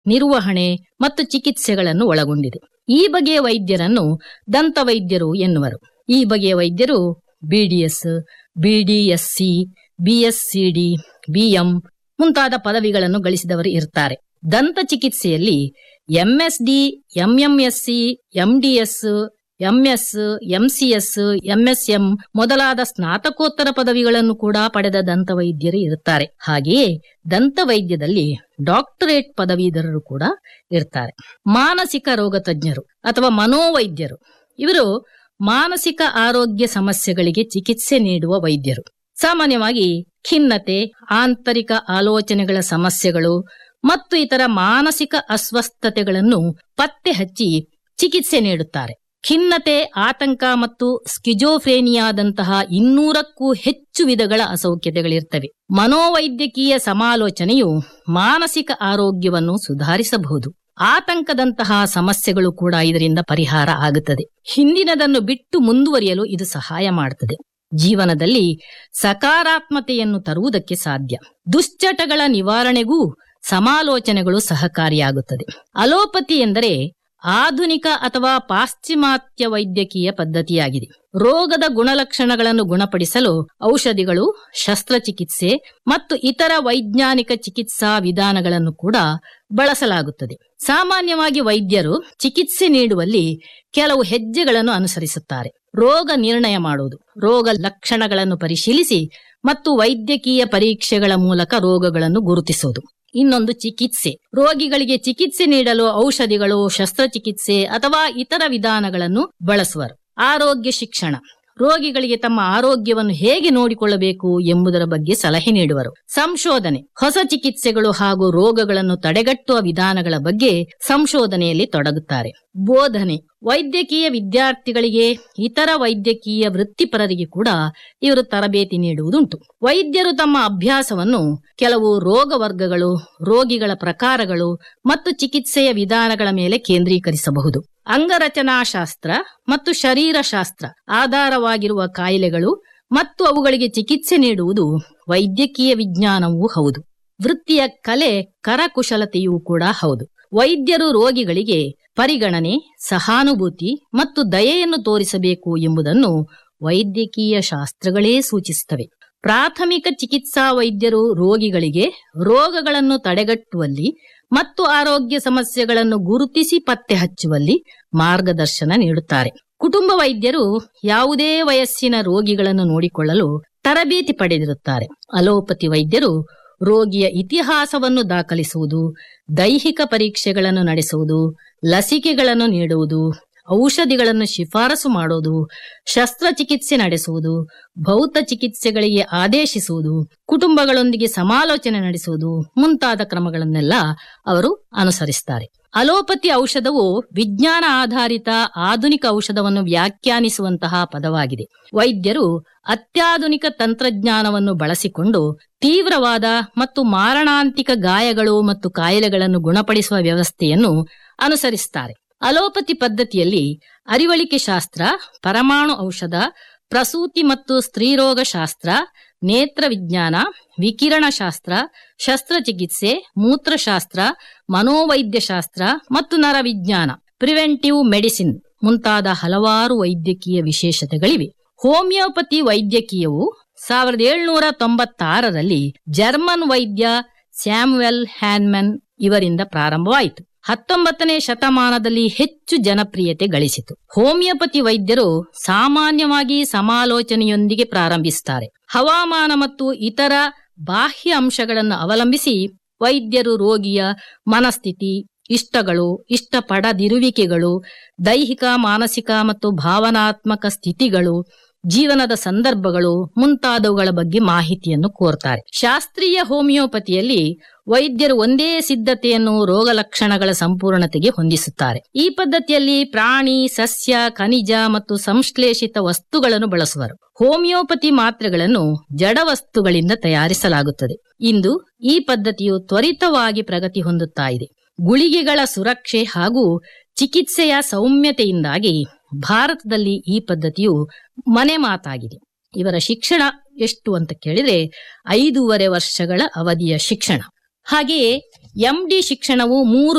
ನಿರ್ವಹಣೆ ಮತ್ತು ಚಿಕಿತ್ಸೆಗಳನ್ನು ಒಳಗೊಂಡಿದೆ ಈ ಬಗೆಯ ವೈದ್ಯರನ್ನು ದಂತ ವೈದ್ಯರು ಎನ್ನುವರು ಈ ಬಗೆಯ ವೈದ್ಯರು ಬಿಡಿಎಸ್ ಬಿಡಿಎಸ್ಸಿ ಬಿಎಸ್ಸಿಡಿ ಬಿಎಂ ಮುಂತಾದ ಪದವಿಗಳನ್ನು ಗಳಿಸಿದವರು ಇರ್ತಾರೆ ದಂತ ಚಿಕಿತ್ಸೆಯಲ್ಲಿ MSD MMSc MDS MS MCS MSM ಮೊದಲಾದ ಸ್ನಾತಕೋತ್ತರ ಪದವಿಗಳನ್ನು ಕೂಡ ಪಡೆದ ದಂತ ವೈದ್ಯರು ಇರುತ್ತಾರೆ ಹಾಗೆಯೇ ದಂತ ವೈದ್ಯದಲ್ಲಿ ಡಾಕ್ಟರೇಟ್ ಪದವೀಧರರು ಕೂಡ ಇರ್ತಾರೆ ಮಾನಸಿಕ ರೋಗ ತಜ್ಞರು ಅಥವಾ ಮನೋವೈದ್ಯರು ಇವರು ಮಾನಸಿಕ ಆರೋಗ್ಯ ಸಮಸ್ಯೆಗಳಿಗೆ ಚಿಕಿತ್ಸೆ ನೀಡುವ ವೈದ್ಯರು ಸಾಮಾನ್ಯವಾಗಿ ಖಿನ್ನತೆ ಆಂತರಿಕ ಆಲೋಚನೆಗಳ ಸಮಸ್ಯೆಗಳು ಮತ್ತು ಇತರ ಮಾನಸಿಕ ಅಸ್ವಸ್ಥತೆಗಳನ್ನು ಪತ್ತೆ ಹಚ್ಚಿ ಚಿಕಿತ್ಸೆ ನೀಡುತ್ತಾರೆ ಖಿನ್ನತೆ ಆತಂಕ ಮತ್ತು ಸ್ಕಿಜೋಫ್ರೇನಿಯಾದಂತಹ ಇನ್ನೂರಕ್ಕೂ ಹೆಚ್ಚು ವಿಧಗಳ ಅಸೌಖ್ಯತೆಗಳಿರ್ತವೆ ಮನೋವೈದ್ಯಕೀಯ ಸಮಾಲೋಚನೆಯು ಮಾನಸಿಕ ಆರೋಗ್ಯವನ್ನು ಸುಧಾರಿಸಬಹುದು ಆತಂಕದಂತಹ ಸಮಸ್ಯೆಗಳು ಕೂಡ ಇದರಿಂದ ಪರಿಹಾರ ಆಗುತ್ತದೆ ಹಿಂದಿನದನ್ನು ಬಿಟ್ಟು ಮುಂದುವರಿಯಲು ಇದು ಸಹಾಯ ಮಾಡುತ್ತದೆ ಜೀವನದಲ್ಲಿ ಸಕಾರಾತ್ಮತೆಯನ್ನು ತರುವುದಕ್ಕೆ ಸಾಧ್ಯ ದುಶ್ಚಟಗಳ ನಿವಾರಣೆಗೂ ಸಮಾಲೋಚನೆಗಳು ಸಹಕಾರಿಯಾಗುತ್ತದೆ ಅಲೋಪತಿ ಎಂದರೆ ಆಧುನಿಕ ಅಥವಾ ಪಾಶ್ಚಿಮಾತ್ಯ ವೈದ್ಯಕೀಯ ಪದ್ಧತಿಯಾಗಿದೆ ರೋಗದ ಗುಣಲಕ್ಷಣಗಳನ್ನು ಗುಣಪಡಿಸಲು ಔಷಧಿಗಳು ಶಸ್ತ್ರಚಿಕಿತ್ಸೆ ಮತ್ತು ಇತರ ವೈಜ್ಞಾನಿಕ ಚಿಕಿತ್ಸಾ ವಿಧಾನಗಳನ್ನು ಕೂಡ ಬಳಸಲಾಗುತ್ತದೆ ಸಾಮಾನ್ಯವಾಗಿ ವೈದ್ಯರು ಚಿಕಿತ್ಸೆ ನೀಡುವಲ್ಲಿ ಕೆಲವು ಹೆಜ್ಜೆಗಳನ್ನು ಅನುಸರಿಸುತ್ತಾರೆ ರೋಗ ನಿರ್ಣಯ ಮಾಡುವುದು ರೋಗ ಲಕ್ಷಣಗಳನ್ನು ಪರಿಶೀಲಿಸಿ ಮತ್ತು ವೈದ್ಯಕೀಯ ಪರೀಕ್ಷೆಗಳ ಮೂಲಕ ರೋಗಗಳನ್ನು ಗುರುತಿಸುವುದು ಇನ್ನೊಂದು ಚಿಕಿತ್ಸೆ ರೋಗಿಗಳಿಗೆ ಚಿಕಿತ್ಸೆ ನೀಡಲು ಔಷಧಿಗಳು ಶಸ್ತ್ರಚಿಕಿತ್ಸೆ ಅಥವಾ ಇತರ ವಿಧಾನಗಳನ್ನು ಬಳಸುವರು ಆರೋಗ್ಯ ಶಿಕ್ಷಣ ರೋಗಿಗಳಿಗೆ ತಮ್ಮ ಆರೋಗ್ಯವನ್ನು ಹೇಗೆ ನೋಡಿಕೊಳ್ಳಬೇಕು ಎಂಬುದರ ಬಗ್ಗೆ ಸಲಹೆ ನೀಡುವರು ಸಂಶೋಧನೆ ಹೊಸ ಚಿಕಿತ್ಸೆಗಳು ಹಾಗೂ ರೋಗಗಳನ್ನು ತಡೆಗಟ್ಟುವ ವಿಧಾನಗಳ ಬಗ್ಗೆ ಸಂಶೋಧನೆಯಲ್ಲಿ ತೊಡಗುತ್ತಾರೆ ಬೋಧನೆ ವೈದ್ಯಕೀಯ ವಿದ್ಯಾರ್ಥಿಗಳಿಗೆ ಇತರ ವೈದ್ಯಕೀಯ ವೃತ್ತಿಪರರಿಗೆ ಕೂಡ ಇವರು ತರಬೇತಿ ನೀಡುವುದುಂಟು ವೈದ್ಯರು ತಮ್ಮ ಅಭ್ಯಾಸವನ್ನು ಕೆಲವು ರೋಗ ವರ್ಗಗಳು ರೋಗಿಗಳ ಪ್ರಕಾರಗಳು ಮತ್ತು ಚಿಕಿತ್ಸೆಯ ವಿಧಾನಗಳ ಮೇಲೆ ಕೇಂದ್ರೀಕರಿಸಬಹುದು ಅಂಗರಚನಾಶಾಸ್ತ್ರ ಮತ್ತು ಶರೀರಶಾಸ್ತ್ರ ಆಧಾರವಾಗಿರುವ ಕಾಯಿಲೆಗಳು ಮತ್ತು ಅವುಗಳಿಗೆ ಚಿಕಿತ್ಸೆ ನೀಡುವುದು ವೈದ್ಯಕೀಯ ವಿಜ್ಞಾನವೂ ಹೌದು ವೃತ್ತಿಯ ಕಲೆ ಕರಕುಶಲತೆಯೂ ಕೂಡ ಹೌದು ವೈದ್ಯರು ರೋಗಿಗಳಿಗೆ ಪರಿಗಣನೆ ಸಹಾನುಭೂತಿ ಮತ್ತು ದಯೆಯನ್ನು ತೋರಿಸಬೇಕು ಎಂಬುದನ್ನು ವೈದ್ಯಕೀಯ ಶಾಸ್ತ್ರಗಳೇ ಸೂಚಿಸುತ್ತವೆ ಪ್ರಾಥಮಿಕ ಚಿಕಿತ್ಸಾ ವೈದ್ಯರು ರೋಗಿಗಳಿಗೆ ರೋಗಗಳನ್ನು ತಡೆಗಟ್ಟುವಲ್ಲಿ ಮತ್ತು ಆರೋಗ್ಯ ಸಮಸ್ಯೆಗಳನ್ನು ಗುರುತಿಸಿ ಪತ್ತೆ ಹಚ್ಚುವಲ್ಲಿ ಮಾರ್ಗದರ್ಶನ ನೀಡುತ್ತಾರೆ ಕುಟುಂಬ ವೈದ್ಯರು ಯಾವುದೇ ವಯಸ್ಸಿನ ರೋಗಿಗಳನ್ನು ನೋಡಿಕೊಳ್ಳಲು ತರಬೇತಿ ಪಡೆದಿರುತ್ತಾರೆ ಅಲೋಪತಿ ವೈದ್ಯರು ರೋಗಿಯ ಇತಿಹಾಸವನ್ನು ದಾಖಲಿಸುವುದು ದೈಹಿಕ ಪರೀಕ್ಷೆಗಳನ್ನು ನಡೆಸುವುದು ಲಸಿಕೆಗಳನ್ನು ನೀಡುವುದು ಔಷಧಿಗಳನ್ನು ಶಿಫಾರಸು ಮಾಡುವುದು ಶಸ್ತ್ರಚಿಕಿತ್ಸೆ ನಡೆಸುವುದು ಭೌತ ಚಿಕಿತ್ಸೆಗಳಿಗೆ ಆದೇಶಿಸುವುದು ಕುಟುಂಬಗಳೊಂದಿಗೆ ಸಮಾಲೋಚನೆ ನಡೆಸುವುದು ಮುಂತಾದ ಕ್ರಮಗಳನ್ನೆಲ್ಲ ಅವರು ಅನುಸರಿಸುತ್ತಾರೆ ಅಲೋಪತಿ ಔಷಧವು ವಿಜ್ಞಾನ ಆಧಾರಿತ ಆಧುನಿಕ ಔಷಧವನ್ನು ವ್ಯಾಖ್ಯಾನಿಸುವಂತಹ ಪದವಾಗಿದೆ ವೈದ್ಯರು ಅತ್ಯಾಧುನಿಕ ತಂತ್ರಜ್ಞಾನವನ್ನು ಬಳಸಿಕೊಂಡು ತೀವ್ರವಾದ ಮತ್ತು ಮಾರಣಾಂತಿಕ ಗಾಯಗಳು ಮತ್ತು ಕಾಯಿಲೆಗಳನ್ನು ಗುಣಪಡಿಸುವ ವ್ಯವಸ್ಥೆಯನ್ನು ಅನುಸರಿಸುತ್ತಾರೆ ಅಲೋಪತಿ ಪದ್ಧತಿಯಲ್ಲಿ ಅರಿವಳಿಕೆ ಶಾಸ್ತ್ರ ಪರಮಾಣು ಔಷಧ ಪ್ರಸೂತಿ ಮತ್ತು ಸ್ತ್ರೀರೋಗ ಶಾಸ್ತ್ರ ನೇತ್ರ ವಿಜ್ಞಾನ ವಿಕಿರಣ ಶಾಸ್ತ್ರ ಶಸ್ತ್ರಚಿಕಿತ್ಸೆ ಮೂತ್ರಶಾಸ್ತ್ರ ಮನೋವೈದ್ಯಶಾಸ್ತ್ರ ಮತ್ತು ನರವಿಜ್ಞಾನ ಪ್ರಿವೆಂಟಿವ್ ಮೆಡಿಸಿನ್ ಮುಂತಾದ ಹಲವಾರು ವೈದ್ಯಕೀಯ ವಿಶೇಷತೆಗಳಿವೆ ಹೋಮಿಯೋಪತಿ ವೈದ್ಯಕೀಯವು ಸಾವಿರದ ಏಳ್ನೂರ ತೊಂಬತ್ತಾರರಲ್ಲಿ ಜರ್ಮನ್ ವೈದ್ಯ ಸ್ಯಾಮ್ವೆಲ್ ಹ್ಯಾನ್ಮನ್ ಇವರಿಂದ ಪ್ರಾರಂಭವಾಯಿತು ಹತ್ತೊಂಬತ್ತನೇ ಶತಮಾನದಲ್ಲಿ ಹೆಚ್ಚು ಜನಪ್ರಿಯತೆ ಗಳಿಸಿತು ಹೋಮಿಯೋಪತಿ ವೈದ್ಯರು ಸಾಮಾನ್ಯವಾಗಿ ಸಮಾಲೋಚನೆಯೊಂದಿಗೆ ಪ್ರಾರಂಭಿಸುತ್ತಾರೆ ಹವಾಮಾನ ಮತ್ತು ಇತರ ಬಾಹ್ಯ ಅಂಶಗಳನ್ನು ಅವಲಂಬಿಸಿ ವೈದ್ಯರು ರೋಗಿಯ ಮನಸ್ಥಿತಿ ಇಷ್ಟಗಳು ಇಷ್ಟಪಡದಿರುವಿಕೆಗಳು ದೈಹಿಕ ಮಾನಸಿಕ ಮತ್ತು ಭಾವನಾತ್ಮಕ ಸ್ಥಿತಿಗಳು ಜೀವನದ ಸಂದರ್ಭಗಳು ಮುಂತಾದವುಗಳ ಬಗ್ಗೆ ಮಾಹಿತಿಯನ್ನು ಕೋರ್ತಾರೆ ಶಾಸ್ತ್ರೀಯ ಹೋಮಿಯೋಪತಿಯಲ್ಲಿ ವೈದ್ಯರು ಒಂದೇ ಸಿದ್ಧತೆಯನ್ನು ರೋಗ ಲಕ್ಷಣಗಳ ಸಂಪೂರ್ಣತೆಗೆ ಹೊಂದಿಸುತ್ತಾರೆ ಈ ಪದ್ಧತಿಯಲ್ಲಿ ಪ್ರಾಣಿ ಸಸ್ಯ ಖನಿಜ ಮತ್ತು ಸಂಶ್ಲೇಷಿತ ವಸ್ತುಗಳನ್ನು ಬಳಸುವರು ಹೋಮಿಯೋಪತಿ ಮಾತ್ರೆಗಳನ್ನು ಜಡ ವಸ್ತುಗಳಿಂದ ತಯಾರಿಸಲಾಗುತ್ತದೆ ಇಂದು ಈ ಪದ್ಧತಿಯು ತ್ವರಿತವಾಗಿ ಪ್ರಗತಿ ಹೊಂದುತ್ತಾ ಇದೆ ಗುಳಿಗೆಗಳ ಸುರಕ್ಷೆ ಹಾಗೂ ಚಿಕಿತ್ಸೆಯ ಸೌಮ್ಯತೆಯಿಂದಾಗಿ ಭಾರತದಲ್ಲಿ ಈ ಪದ್ಧತಿಯು ಮನೆ ಮಾತಾಗಿದೆ ಇವರ ಶಿಕ್ಷಣ ಎಷ್ಟು ಅಂತ ಕೇಳಿದ್ರೆ ಐದೂವರೆ ವರ್ಷಗಳ ಅವಧಿಯ ಶಿಕ್ಷಣ ಹಾಗೆಯೇ ಎಂ ಡಿ ಶಿಕ್ಷಣವು ಮೂರು